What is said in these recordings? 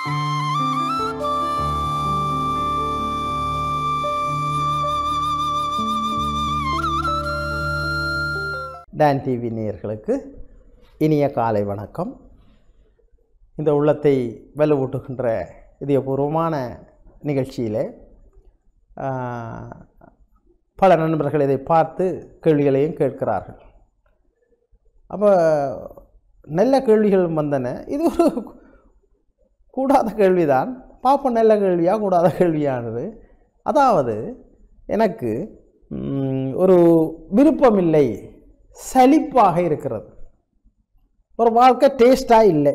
Don TV நேயர்களுக்கு இனிய காலை வணக்கம் இந்த உள்ளத்தை வலுவூட்டுகின்ற இதயபூர்வமான நிகழ்ச்சியிலே ஆஹ், பல நண்பர்கள் இதை பார்த்து கேள்விகளையும் கேட்கிறார்கள் அப்போ நல்ல கேள்விகள் வந்தன இது ஒரு கூடாத கேள்விதான் பார்ப்போம் நல்ல கேள்வியா கூடாத கேள்வியானது அதாவது எனக்கு ம், ஒரு விருப்பமில்லை சலிப்பாக இருக்கிறது ஒரு வாழ்க்கை டேஸ்டாக இல்லை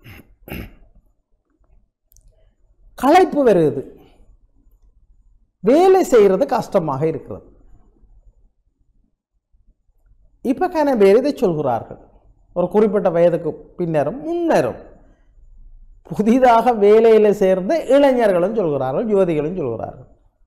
களைப்பு வருது வேலை செய்கிறது கஷ்டமாக இருக்கிறது இப்போ கன பேர் இதை சொல்கிறார்கள் ஒரு குறிப்பிட்ட வயதுக்கு பின்னரும் முன்னரும் புதிதாக வேலையில் சேர்ந்த இளைஞர்களும் சொல்கிறார்கள் யுவதிகளும் சொல்கிறார்கள்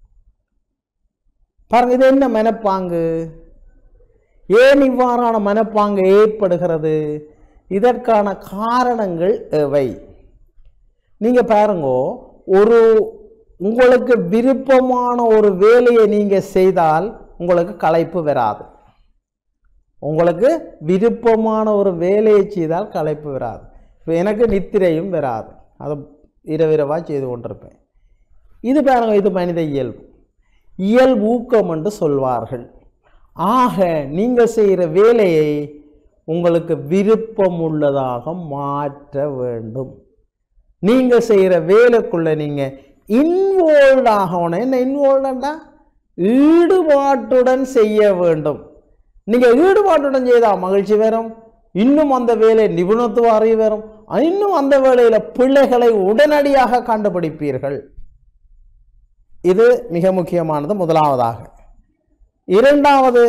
பாருங்க இது என்ன மனப்பாங்கு ஏன் இவ்வாறான மனப்பாங்கு ஏற்படுகிறது இதற்கான காரணங்கள் எவை நீங்க பாருங்க ஒரு உங்களுக்கு விருப்பமான ஒரு வேலையை நீங்க செய்தால் உங்களுக்கு களைப்பு வராது உங்களுக்கு விருப்பமான ஒரு வேலையை செய்தால் களைப்பு வராது இப்போ எனக்கு நித்திரையும் வராது அதை இரவிரவாக செய்து கொண்டிருப்பேன் இது பாருங்க இது மனித இயல்பு இயல்பூக்கம் என்று சொல்வார்கள் ஆக நீங்கள் செய்கிற வேலையை உங்களுக்கு விருப்பம் உள்ளதாக மாற்ற வேண்டும் நீங்கள் செய்கிற வேலைக்குள்ள நீங்கள் இன்வால்வ் ஆகணும் என்ன இன்வால்வ்டா ஈடுபாட்டுடன் செய்ய வேண்டும் நீங்கள் ஈடுபாட்டுடன் செய்தால் மகிழ்ச்சி வரும் இன்னும் அந்த வேலை நிபுணத்துவ அறிவு வரும் இன்னும் அந்த வேலையில் பிள்ளைகளை உடனடியாக கண்டுபிடிப்பீர்கள் இது மிக முக்கியமானது முதலாவதாக இரண்டாவது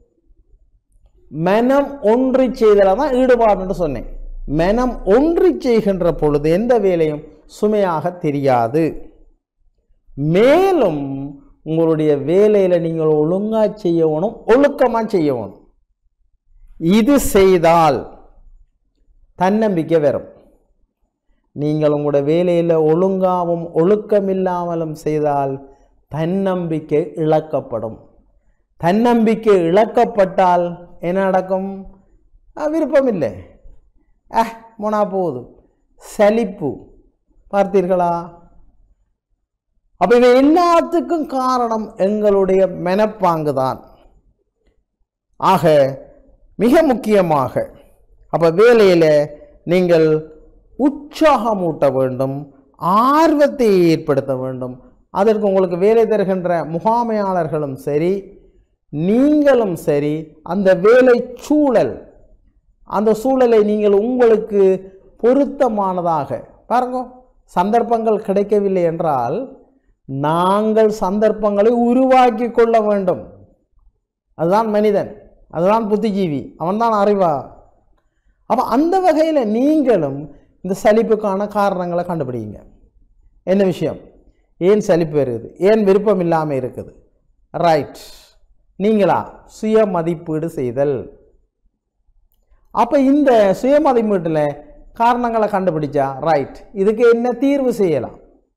மனம் ஒன்றி செய்தல தான் ஈடுபாடுன்னு சொன்னேன் மனம் ஒன்றி செய்கின்ற பொழுது எந்த வேலையும் சுமையாக தெரியாது மேலும் உங்களுடைய வேலையில் நீங்கள் ஒழுங்கா செய்யணும் ஒழுக்கமாக செய்யணும் இது செய்தால் தன்னம்பிக்கை வரும் நீங்கள் உங்களுடைய வேலையில் ஒழுங்காவும் ஒழுக்கமில்லாமலும் செய்தால் தன்னம்பிக்கை இழக்கப்படும் தன்னம்பிக்கை இழக்கப்பட்டால் என்ன நடக்கும் அஹ், விருப்பமில்லை அஹ் போனா போகுது சலிப்பு பார்த்தீர்களா அப்ப இவை எல்லாத்துக்கும் காரணம் எங்களுடைய மனப்பாங்கு தான் ஆக மிக முக்கியமாக அப்ப வேலையில நீங்கள் உற்சாகமூட்ட வேண்டும் ஆர்வத்தை ஏற்படுத்த வேண்டும் அதற்கு உங்களுக்கு வேலை தருகின்ற முகாமையாளர்களும் சரி நீங்களும் சரி அந்த வேலை சூழல் அந்த சூழலை நீங்கள் உங்களுக்கு பொருத்தமானதாக பாருங்க சந்தர்ப்பங்கள் கிடைக்கவில்லை என்றால் நாங்கள் சந்தர்ப்பங்களை உருவாக்கி கொள்ள வேண்டும் அதுதான் மனிதன் அதுதான் புத்திஜீவி அவன்தான் அறிவா அப்போ அந்த வகையில் நீங்களும் இந்த சலிப்புக்கான காரணங்களை கண்டுபிடிங்க என்ன விஷயம் ஏன் சலிப்பு வருது ஏன் விருப்பம் இல்லாமல் இருக்குது ரைட் நீங்களா சுய மதிப்பீடு செய்தல் அப்போ இந்த சுய மதிப்பீட்டில் காரணங்களை கண்டுபிடிச்சா ரைட் இதுக்கு என்ன தீர்வு செய்யலாம்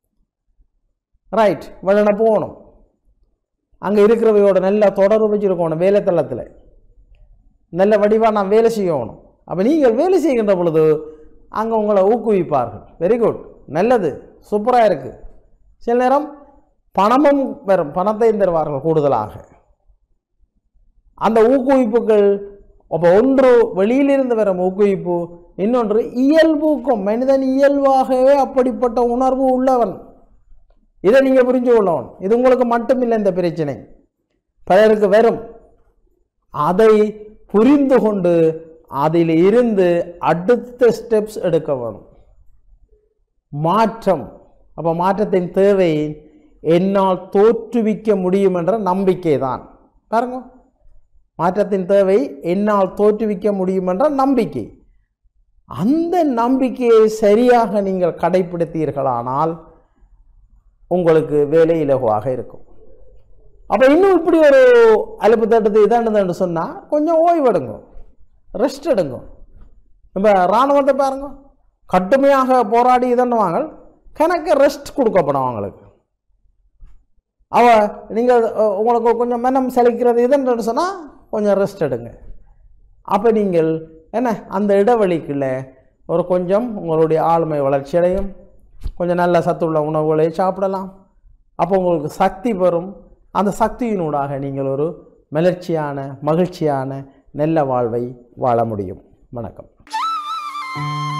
ரைட் வெளில போகணும் அங்கே இருக்கிறவையோட நல்ல தொடர்பு வச்சுருக்கணும் வேலை தளத்தில் நல்ல வடிவாக நான் வேலை செய்யணும் அப்போ நீங்கள் வேலை செய்கின்ற பொழுது அங்கே உங்களை ஊக்குவிப்பார்கள் வெரி குட் நல்லது சூப்பராக இருக்குது சில நேரம் பணமும் வரும் பணத்தையும் தருவார்கள் கூடுதலாக அந்த ஊக்குவிப்புகள் அப்போ ஒன்று வெளியிலிருந்து வரும் ஊக்குவிப்பு இன்னொன்று இயல்பூக்கம் மனிதன் இயல்பாகவே அப்படிப்பட்ட உணர்வு உள்ளவன் இதை நீங்கள் புரிஞ்சு கொள்ளணும் இது உங்களுக்கு மட்டுமில்லை இந்த பிரச்சனை பலருக்கு வரும் அதை புரிந்து கொண்டு அதில் இருந்து அடுத்த ஸ்டெப்ஸ் எடுக்க வேணும் மாற்றம் அப்போ மாற்றத்தின் தேவை என்னால் தோற்றுவிக்க முடியும் என்ற நம்பிக்கை தான் பாருங்க மாற்றத்தின் தேவை என்னால் தோற்றுவிக்க முடியும் என்ற நம்பிக்கை அந்த நம்பிக்கையை சரியாக நீங்கள் கடைபிடித்தீர்களானால் உங்களுக்கு வேலை இலகுவாக இருக்கும் அப்போ இன்னும் இப்படி ஒரு அலுப்பு தட்டுது இதாண்டுதுன்னு சொன்னால் கொஞ்சம் ஓய்வெடுங்க ரெஸ்ட் எடுங்க இப்போ இராணுவத்தை பாருங்க கடுமையாக போராடி இதன்னுவாங்க கணக்கு ரெஸ்ட் கொடுக்கப்படும் அவங்களுக்கு அவ நீங்கள் அஹ், உங்களுக்கு கொஞ்சம் மனம் சலிக்கிறது இதுன்னு சொன்னால் கொஞ்சம் ரெஸ்ட் எடுங்க அப்போ நீங்கள் என்ன அந்த இடைவெளிக்குள்ள ஒரு கொஞ்சம் உங்களுடைய ஆளுமை வளர்ச்சி அடையும் கொஞ்சம் நல்ல சத்துள்ள உணவுகளை சாப்பிடலாம் அப்போ உங்களுக்கு சக்தி வரும் அந்த சக்தியினூடாக நீங்கள் ஒரு மலர்ச்சியான மகிழ்ச்சியான நல்ல வாழ்வை வாழ முடியும் வணக்கம்